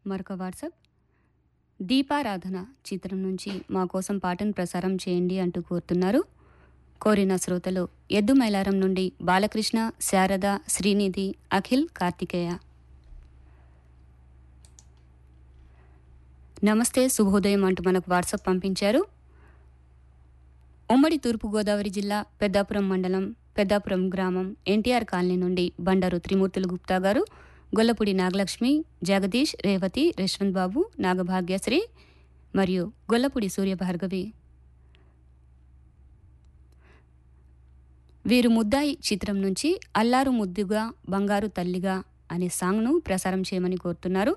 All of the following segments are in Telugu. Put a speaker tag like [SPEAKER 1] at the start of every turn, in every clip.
[SPEAKER 1] మరొక వాట్సాప్ దీపారాధన చిత్రం నుంచి మా కోసం పాటను ప్రసారం చేయండి అంటూ కోరుతున్నారు కోరిన శ్రోతలు ఎద్దు మైలారం నుండి బాలకృష్ణ శారద శ్రీనిధి అఖిల్ కార్తికేయ నమస్తే శుభోదయం అంటూ మనకు వాట్సాప్ పంపించారు ఉమ్మడి తూర్పుగోదావరి జిల్లా పెద్దాపురం మండలం పెద్దాపురం గ్రామం ఎన్టీఆర్ కాలనీ నుండి బండారు త్రిమూర్తులు గుప్తా గారు గొల్లపూడి నాగలక్ష్మి జగదీష్ రేవతి యశ్వంత్ బాబు నాగభాగ్యశ్రీ మరియు గొల్లపూడి సూర్యభార్గవి వీరు ముద్దాయి చిత్రం నుంచి అల్లారు ముద్దుగా బంగారు తల్లిగా అనే సాంగ్ను ప్రసారం చేయమని కోరుతున్నారు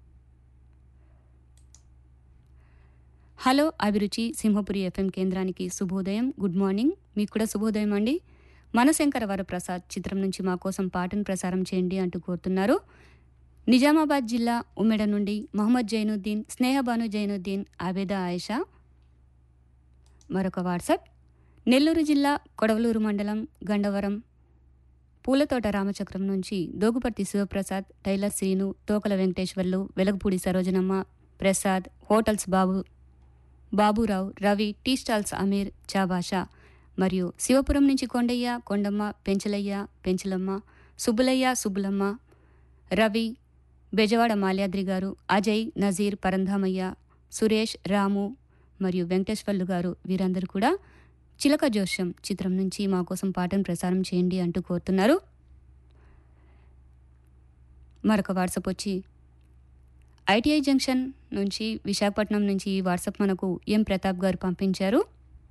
[SPEAKER 1] హలో అభిరుచి సింహపురి ఎఫ్ఎం కేంద్రానికి శుభోదయం గుడ్ మార్నింగ్ మీకు కూడా శుభోదయం అండి మనశంకర వరప్రసాద్ చిత్రం నుంచి మా కోసం పాటను ప్రసారం చేయండి అంటూ కోరుతున్నారు నిజామాబాద్ జిల్లా ఉమ్మెడ నుండి మహమ్మద్ జైనుద్దీన్ స్నేహబాను జైనుద్దీన్ ఆబేదా ఆయిషా మరొక వాట్సాప్ నెల్లూరు జిల్లా కొడవలూరు మండలం గండవరం పూలతోట రామచక్రం నుంచి Doguparthi Sivaprasad tailor Srinu Tokala Venkateswarlu Velagapudi Sarojanamma Prasad hotels Babu Baburao Ravi tea stalls Ameer Chabasha మరియు శివపురం నుంచి కొండయ్య కొండమ్మ పెంచలయ్య పెంచలమ్మ సుబ్బులయ్య సుబ్బులమ్మ రవి బెజవాడ మాల్యాద్రి గారు అజయ్ నజీర్ పరంధామయ్య సురేష్ రాము మరియు వెంకటేశ్వర్లు గారు వీరందరూ కూడా చిలక జోష్యం చిత్రం నుంచి మా కోసం పాటను ప్రసారం చేయండి అంటూ కోరుతున్నారు మరొక వాట్సాప్ వచ్చి ఐటీఐ జంక్షన్ నుంచి విశాఖపట్నం నుంచి ఈ వాట్సాప్ మనకు ఎం ప్రతాప్ గారు పంపించారు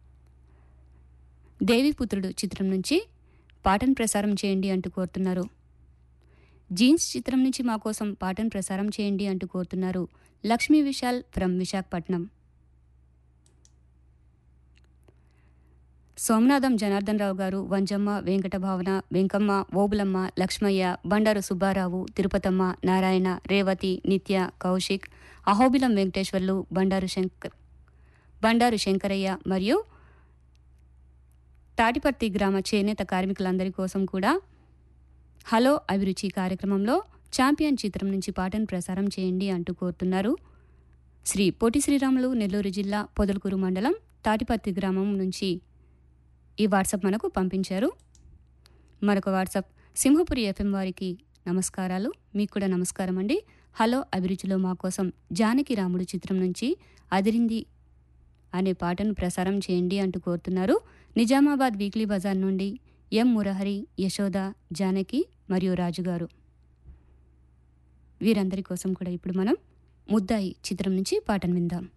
[SPEAKER 1] దేవిపుత్రుడు చిత్రం నుంచి పాటను ప్రసారం చేయండి అంటూ కోరుతున్నారు జీన్స్ చిత్రం నుంచి మా కోసం పాటను ప్రసారం చేయండి అంటూ కోరుతున్నారు లక్ష్మీ విశాల్ ఫ్రమ్ విశాఖపట్నం సోమనాథం జనార్దన్ రావు గారు వంజమ్మ వెంకట భావన వెంకమ్మ ఓబులమ్మ లక్ష్మయ్య బండారు సుబ్బారావు తిరుపతమ్మ నారాయణ రేవతి నిత్య కౌశిక్ అహోబిలం వెంకటేశ్వర్లు బండారు శంకర్ బండారు శంకరయ్య మరియు తాటిపర్తి గ్రామ చేనేత కార్మికులందరి కోసం కూడా హలో అభిరుచి కార్యక్రమంలో ఛాంపియన్ చిత్రం నుంచి పాటను ప్రసారం చేయండి అంటూ కోరుతున్నారు శ్రీ పొట్టి శ్రీరాములు నెల్లూరు జిల్లా పొదలకూరు మండలం తాటిపర్తి గ్రామం నుంచి ఈ వాట్సాప్ మనకు పంపించారు మరొక వాట్సాప్ సింహపురి ఎఫ్ఎం వారికి నమస్కారాలు మీకు కూడా నమస్కారం అండి హలో అభిరుచిలో మా కోసం జానకి రాముడు చిత్రం నుంచి అదిరింది అనే పాటను ప్రసారం చేయండి అంటూ కోరుతున్నారు నిజామాబాద్ వీక్లీ బజార్ నుండి ఎం మురహరి యశోద జానకి మరియు రాజుగారు వీరందరి కోసం కూడా ఇప్పుడు మనం ముద్దాయి చిత్రం నుంచి పాటను విందాం